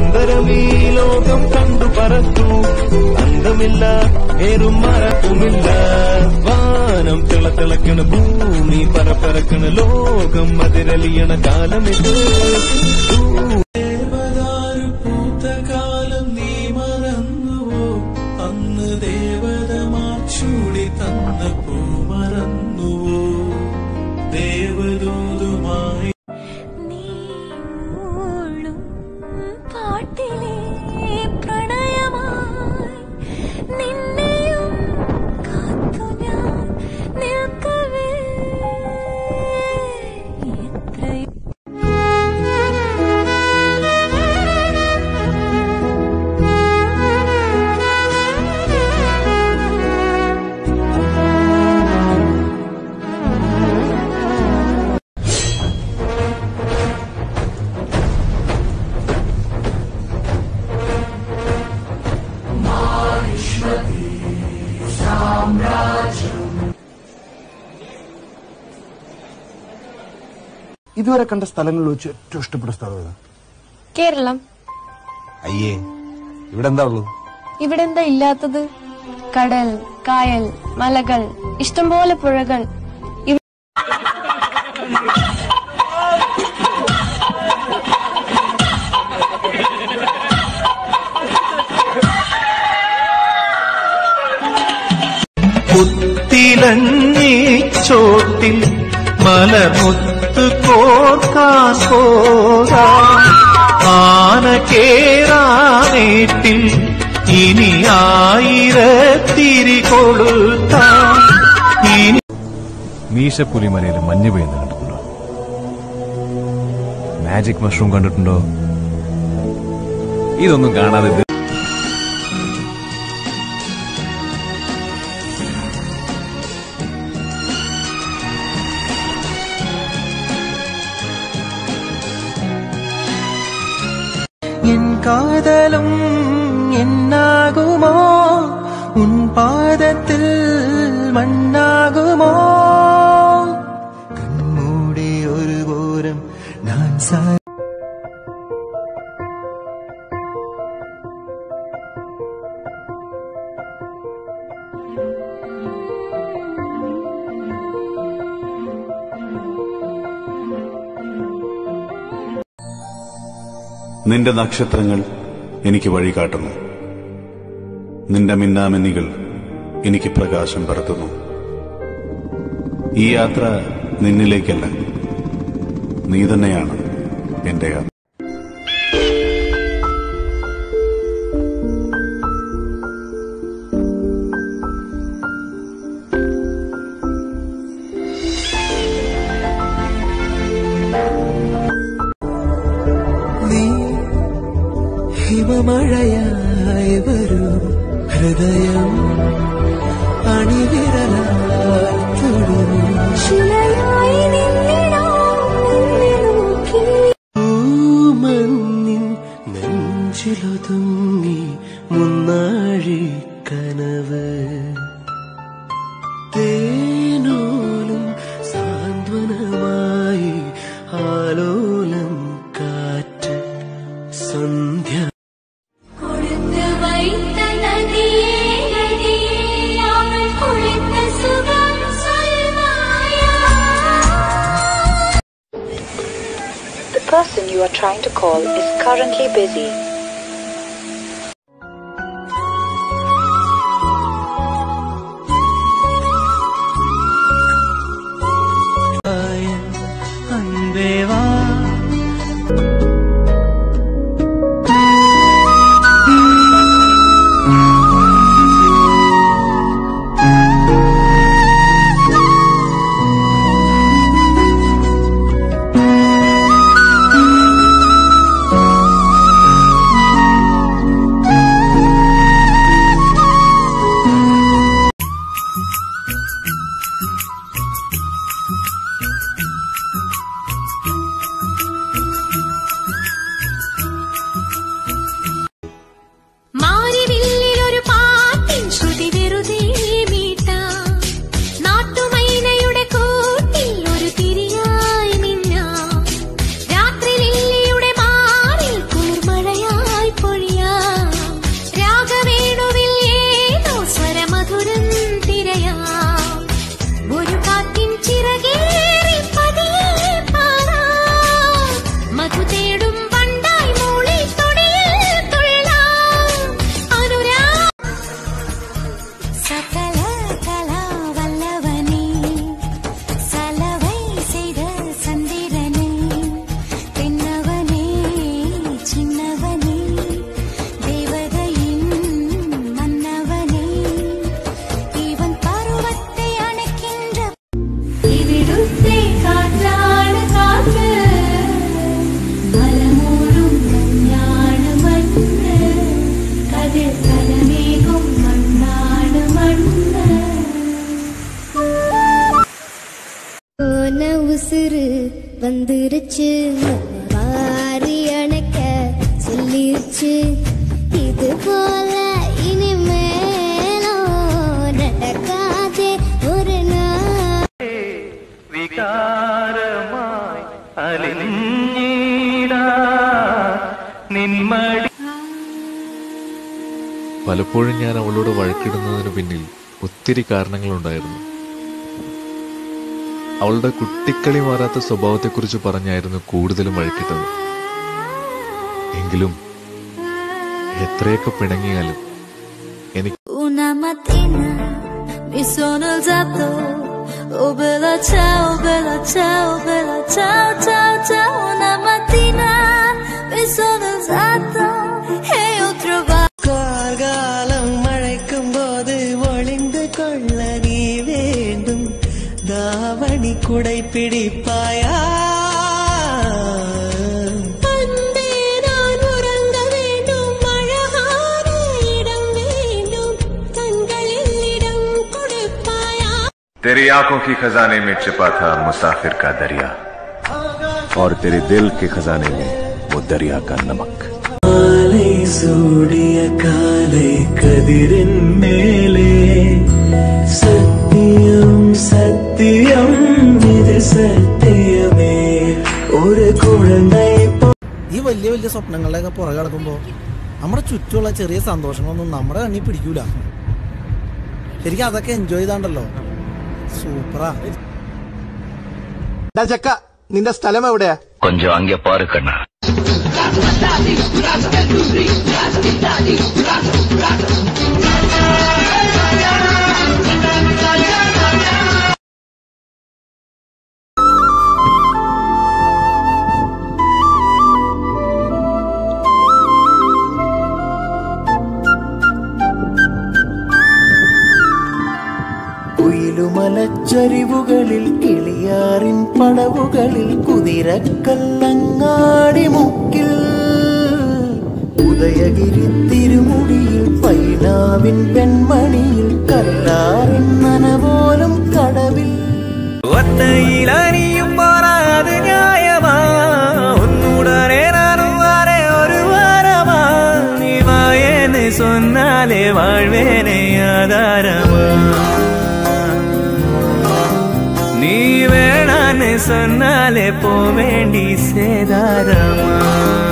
സുന്ദരമീ ലോകം കണ്ടു പറത്തു അന്തമില്ല ഏറും മറക്കുമില്ല വാനം തിളത്തിളക്കണ ഭൂമി പരപ്പരക്കണ ലോകം അതിരലിയണ കാലമിത് ദേവദാരു പൂത്ത കാലം നീ മറന്നുവോ അന്ന് ദേവതമാർ ചൂടി തന്ന പൂ മറന്നുവോ ദേവദൂതുമായി നീ മൂളും പാട്ടിലെ പ്രണയമായി നിന്നെയും കാത്തു ഞാൻ നിൽക്കവേ എത്രയോ ഇതുവരെ കണ്ട സ്ഥലങ്ങളിൽ വെച്ച് ഏറ്റവും ഇഷ്ടപ്പെട്ട സ്ഥലം ഏതാ കേരളം അയ്യേ ഇവിടെ എന്താ ഉള്ളൂ ഇവിടെ എന്താ ഇല്ലാത്തത് കടൽ കായൽ മലകൾ ഇഷ്ടംപോലെ പുഴകൾ ഇവ- കുത്തിലങ്ങി ചോട്ടിൽ മലമുത്ത് കോർക്കാൻ പോകാം ആന കേറാനേട്ടിൽ ഇനി ആയിരത്തിരി കൊളുത്താം ഇനി മീശപ്പുലിമലയിൽ മഞ്ഞ് പെയ്യുന്ന കണ്ടിട്ടുണ്ടോ മാജിക് മഷ്റൂം കണ്ടിട്ടുണ്ടോ ഇതൊന്നും കാണാതെ ഇത് എൻ காதலும் என்னாகுமோ உன் பாதத்தில் மண்ணாகுமோ കൺമൂടി ഒരു പോരം ഞാൻ സാ നിന്റെ നക്ഷത്രങ്ങൾ എനിക്ക് വഴി കാട്ടുന്നു നിന്റെ മിന്നാമിന്നികൾ എനിക്ക് പ്രകാശം പരത്തുന്നു ഈ യാത്ര നിന്നിലേക്കല്ല നീ തന്നെയാണ് എന്റെ യാത്ര നീ ഹിമമഴയായി വരൂ ഹൃദയം അണിവിരലാൽ തൊടുന്നു ശിലയായി നിന്നിടാം നിന്നെ നോക്കി പൂമഞ്ഞിൻ നെഞ്ചിലൊതുങ്ങി മുന്നാഴി കനവ് തേനോലും സാന്ത്വനമായി ആലോലം കാറ്റ് സന്ധ്യ കൊടുത്ത് வைத்த நதியே நதியே அவள் குளித்த சுகம் சொல்வாயா The person you are trying to call is currently busy. അൻപേവാ പലപ്പോഴും ഞാൻ അവളോട് വഴക്കിടുന്നതിന് പിന്നിൽ ഒത്തിരി കാരണങ്ങളുണ്ടായിരുന്നു അവളുടെ കുട്ടിക്കളി മാറാത്ത സ്വഭാവത്തെക്കുറിച്ച് പറഞ്ഞായിരുന്നു കൂടുതലും വഴക്കിട്ടത് എങ്കിലും എത്രയൊക്കെ പിണങ്ങിയാലും എനിക്ക് Una mattina mi sono alzato. Oh bella ciao, bella ciao, bella ciao, ciao, ciao. Una mattina mi sono alzato e ho trovato. കാർകാലം മഴയ്ക്കും പോത് ഒളിந்து കൊള്ള നീ വേണ്ടും ദാവണി കുടை പിടിപ്പായാ പണ്ടേ ഞാൻ ഉറങ്ങ വേണ്ടും അഴകാന ഇടം വേണ്ടും കൺകളിൽ ഇടം കൊടുപ്പായാ तेरी आंखों की खजाने में छिपा था मुसाफिर का दरिया और तेरे दिल के खजाने में वो दरिया का नमक മാலை സൂടിയ കാலை കതിരൻ മേലെ സത്യം സത്യം ഇത് സത്യമേ ഒരു കുഴந்தை ഈ വലിയ വലിയ സ്വപ്നങ്ങളുടെയൊക്കെ പുറകെ കിടക്കുമ്പോൾ നമ്മുടെ ചുറ്റുമുള്ള ചെറിയ സന്തോഷങ്ങളൊന്നും നമ്മുടെ കണ്ണിൽ പിടിക്കൂല ശരിക്കും അതൊക്കെ എൻജോയ് ചെയ്താണ്ടല്ലോ സൂപ്പറാ ചക്ക നിന്റെ സ്ഥലം എവിടെയാ கொஞ்சம் அங்க பாரு கண்ணா കുയിലുമലച്ചരിവുകളിൽ കിളിയാറിൻ പടവുകളിൽ കുതിരക്കല്ലങ്ങാടി മുക്കിൽ ഉദയഗിരി തിരുമുടിയിൽ പൈനാവിൻ പെൺമണിയിൽ കല്ലാറിൻ നനപോലും കടവിൽ ഒത്തയിലണിയും പോരാത് ന്യായമാ ഒന്നുടനെ നാനും വരെ ഒരു വാരമാ നീ വായെന്ന് சொன்னாலே வாழ்வேனே ஆதாரமா நீ வேணான்னு சொன்னாலே போவேண்டி சேதாரமா